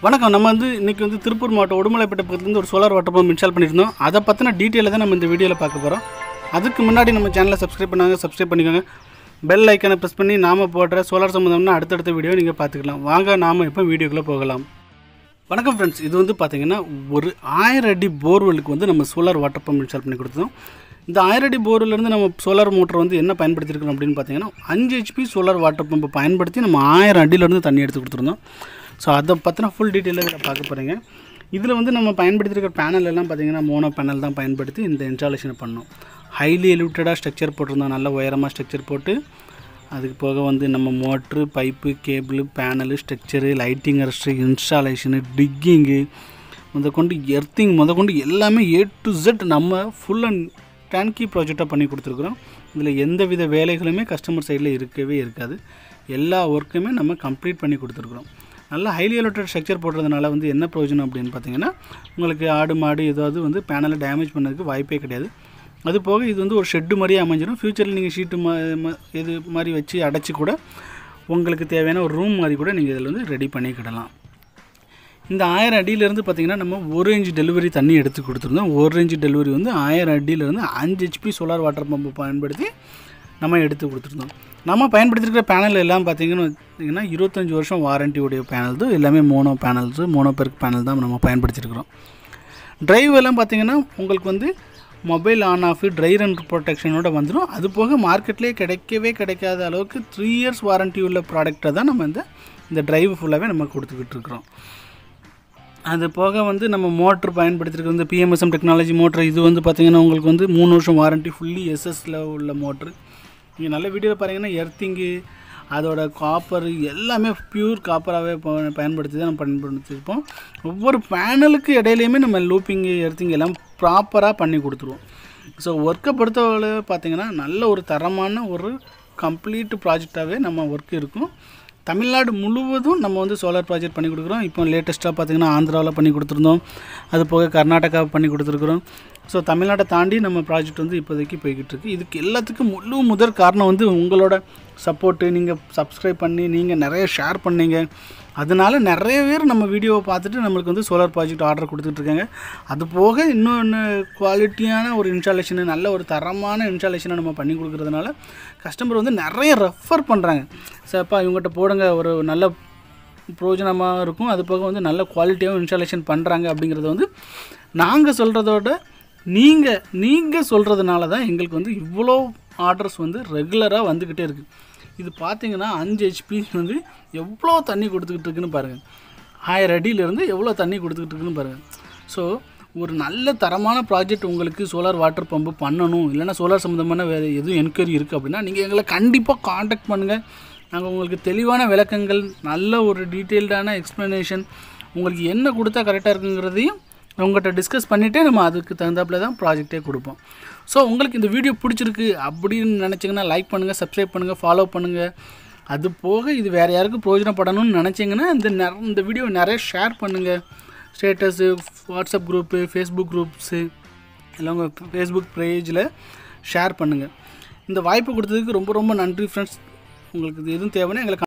வணக்கம் நம்ம வந்து இன்றைக்கி வந்து திருப்பூர் மாவட்டம் உடுமலைப்பேட்டை பக்கத்துலேருந்து ஒரு சோலார் வாட்டர் பம்ப் இன்ஸ்டால் பண்ணியிருந்தோம் அதை பற்றின டீட்டெயிலை தான் நம்ம இந்த வீடியோவில் பார்க்க போகிறோம் அதுக்கு முன்னாடி நம்ம சேனலை சப்ஸ்கிரைப் பண்ணாங்க சப்ஸ்கிரைப் பண்ணிக்கோங்க பெல் ஐக்கனை ப்ரெஸ் பண்ணி நாம போடுற சோலார் சம்மந்தம்னா அடுத்தடுத்த வீடியோ நீங்கள் பார்த்துக்கலாம் வாங்க நாம் இப்போ வீடியோக்குள்ளே போகலாம் வணக்கம் ஃப்ரெண்ட்ஸ் இது வந்து பார்த்தீங்கன்னா ஒரு ஆயிரம் அடி போர்வெலுக்கு வந்து நம்ம சோலார் வாட்டர் பம்ப் இன்ஸ்டால் பண்ணி கொடுத்தோம் இந்த ஆயிரம் அடி போர்வெல்லேருந்து நம்ம சோலார் மோட்டர் வந்து என்ன பயன்படுத்தியிருக்கோம் அப்படின்னு பார்த்தீங்கன்னா அஞ்சு ஹெச்பி சோலார் வாட்டர் பம்பை பயன்படுத்தி நம்ம ஆயிரம் அடியிலேருந்து தண்ணி எடுத்து கொடுத்துருந்தோம் ஸோ அதை பற்றின ஃபுல் டீட்டெயிலாக இதில் பார்க்க போகிறீங்க இதில் வந்து நம்ம பயன்படுத்தியிருக்கிற பேனல் எல்லாம் பார்த்தீங்கன்னா மோனோ பேனல் தான் பயன்படுத்தி இந்த இன்ஸ்டாலேஷனை பண்ணோம் ஹைலி எலிவேட்டடாக ஸ்ட்ரக்சர் போட்டிருந்தோம் நல்ல உயரமாக ஸ்ட்ரக்சர் போட்டு அதுக்கு போக வந்து நம்ம motor pipe cable panel structure lighting arrester installation டிக்கிங்கு முதற்கொண்டு எர்த்திங் முதற்கொண்டு எல்லாமே ஏ டு Z நம்ம ஃபுல் அண்ட் டேன்கி ப்ராஜெக்டாக பண்ணி கொடுத்துருக்குறோம் இதில் எந்த வித வேலைகளுமே கஸ்டமர் சைடில் இருக்கவே இருக்காது எல்லா ஒர்க்குமே நம்ம கம்ப்ளீட் பண்ணி கொடுத்துருக்குறோம் நல்ல ஹைலி எலக்ட்ரிக் ஸ்ட்ரக்சர் போடுறதுனால வந்து என்ன பிரயோஜனம் அப்படின்னு பார்த்தீங்கன்னா உங்களுக்கு ஆடு மாடு ஏதாவது வந்து பேனலை டேமேஜ் பண்ணதுக்கு வாய்ப்பே கிடையாது அது போக இது வந்து ஒரு ஷெட்டு மாதிரியே அமைஞ்சிடும் ஃப்யூச்சரில் நீங்கள் ஷீட்டு மா ம- இது மாதிரி வச்சு அடைச்சி கூட உங்களுக்கு தேவையான ஒரு ரூம் மாதிரி கூட நீங்கள் இதில் வந்து ரெடி பண்ணிக்கிடலாம் இந்த ஆயிரம் அடியிலேருந்து பார்த்தீங்கன்னா நம்ம ஒரு இன்ச் டெலிவரி தண்ணி எடுத்து கொடுத்துருந்தோம் ஒரு இன்ச் டெலிவரி வந்து ஆயிரம் அடியிலேருந்து அஞ்சு ஹெச்பி சோலார் வாட்டர் பம்பு பயன்படுத்தி நம்ம எடுத்து கொடுத்துருந்தோம் நம்ம பயன்படுத்திருக்கிற பேனல் எல்லாம் பார்த்தீங்கன்னு பார்த்தீங்கன்னா இருபத்தஞ்சி வருஷம் வாரண்டி உடைய பேனல் தான் எல்லாமே mono panels mono perc panel தான் நம்ம பயன்படுத்தியிருக்கிறோம் டிரைவ் எல்லாம் பார்த்தீங்கன்னா உங்களுக்கு வந்து mobile on off dry run ப்ரொடெக்ஷனோட வந்துடும் அது போக மார்க்கெட்லேயே கிடைக்கவே கிடைக்காத அளவுக்கு த்ரீ இயர்ஸ் வாரண்டி உள்ள ப்ராடக்ட்டை தான் நம்ம இந்த இந்த டிரைவ் ஃபுல்லாகவே நம்ம கொடுத்துக்கிட்டு இருக்கிறோம் அது போக வந்து நம்ம மோட்ரு பயன்படுத்திருக்க வந்து பிஎம்எஸ்எம் டெக்னாலஜி மோட்ரு இது வந்து பார்த்திங்கன்னா உங்களுக்கு வந்து மூணு வருஷம் வாரண்டி ஃபுல்லி எஸ்எஸ்ல உள்ள மோட்ரு நீங்கள் நல்ல வீடியோவில் பாருங்கன்னா எர்த்திங்கு அதோட காப்பர் எல்லாமே பியூர் காப்பராகவே பயன்படுத்தி தான் நம்ம பயன்படுத்தியிருப்போம் ஒவ்வொரு பேனலுக்கு இடையிலையுமே நம்ம லூப்பிங்கு எர்த்திங் எல்லாம் ப்ராப்பராக பண்ணி கொடுத்துருவோம் ஸோ ஒர்க்கை பொறுத்தவரை பார்த்தீங்கன்னா நல்ல ஒரு தரமான ஒரு கம்ப்ளீட் ப்ராஜெக்டாகவே நம்ம ஒர்க் இருக்கும் தமிழ்நாடு முழுவதும் நம்ம வந்து சோலார் ப்ராஜெக்ட் பண்ணி கொடுக்குறோம் இப்போ லேட்டஸ்ட்டாக பார்த்தீங்கன்னா ஆந்திராவில் பண்ணி கொடுத்துருந்தோம் அது போக கர்நாடகா பண்ணி கொடுத்துருக்குறோம் ஸோ தமிழ்நாட்டை தாண்டி நம்ம ப்ராஜெக்ட் வந்து இப்போதைக்கு போய்கிட்டு இருக்கு இதுக்கு எல்லாத்துக்கும் முழு முதற் காரணம் வந்து உங்களோட சப்போர்ட்டு நீங்கள் சப்ஸ்கிரைப் பண்ணி நீங்கள் நிறைய ஷேர் பண்ணீங்க அதனால நிறைய பேர் நம்ம வீடியோவை பார்த்துட்டு நம்மளுக்கு வந்து சோலார் ப்ராஜெக்ட் ஆர்டர் கொடுத்துட்ருக்காங்க அது போக இன்னொன்று குவாலிட்டியான ஒரு இன்ஸ்டாலேஷனு நல்ல ஒரு தரமான இன்ஸ்டாலேஷனை நம்ம பண்ணி கொடுக்குறதுனால கஸ்டமர் வந்து நிறைய ரெஃபர் பண்ணுறாங்க சார்ப்பா இவங்ககிட்ட போடுங்க ஒரு நல்ல பிரயோஜனமாக இருக்கும் அது போக வந்து நல்ல குவாலிட்டியாகவும் இன்ஸ்டாலேஷன் பண்ணுறாங்க அப்படிங்கிறத வந்து நாங்கள் சொல்கிறதோட நீங்கள் நீங்கள் சொல்கிறதுனால தான் எங்களுக்கு வந்து இவ்வளோ ஆர்டர்ஸ் வந்து ரெகுலராக வந்துக்கிட்டே இருக்குது இது பார்த்தீங்கன்னா அஞ்சு ஹெச்பி வந்து எவ்வளோ தண்ணி கொடுத்துக்கிட்டு இருக்குன்னு பாருங்கள் ஆயிரம் அடியிலேருந்து எவ்வளோ தண்ணி கொடுத்துக்கிட்டு இருக்குன்னு பாருங்கள் ஸோ ஒரு நல்ல தரமான ப்ராஜெக்ட் உங்களுக்கு சோலார் வாட்டர் பம்பு பண்ணணும் இல்லைன்னா சோலார் சம்மந்தமான வேறு எதுவும் என்கொயரி இருக்குது அப்படின்னா நீங்கள் எங்களை கண்டிப்பாக காண்டாக்ட் பண்ணுங்கள் நாங்கள் உங்களுக்கு தெளிவான விளக்கங்கள் நல்ல ஒரு டீட்டெயில்டான எக்ஸ்ப்ளனேஷன் உங்களுக்கு என்ன கொடுத்தா கரெக்டாக இருக்குங்கிறதையும் உங்கள்கிட்ட டிஸ்கஸ் பண்ணிவிட்டே நம்ம அதுக்கு தகுந்தாப்புல தான் ப்ராஜெக்டே கொடுப்போம் ஸோ உங்களுக்கு இந்த வீடியோ பிடிச்சிருக்கு அப்படின்னு நினச்சிங்கன்னா லைக் பண்ணுங்கள் சப்ஸ்கிரைப் பண்ணுங்கள் ஃபாலோ பண்ணுங்கள் அது போக இது வேறு யாருக்கும் பிரயோஜனப்படணும்னு நினச்சிங்கன்னா இந்த நிற இந்த வீடியோ நிறைய ஷேர் பண்ணுங்கள் status WhatsApp group Facebook groups இல்லை உங்கள் ஃபேஸ்புக் பேஜில் ஷேர் பண்ணுங்கள் இந்த வாய்ப்பு கொடுத்ததுக்கு ரொம்ப ரொம்ப நன்றி ஃப்ரெண்ட்ஸ் உங்களுக்கு இது எதுவும் தேவைன்னா எங்களை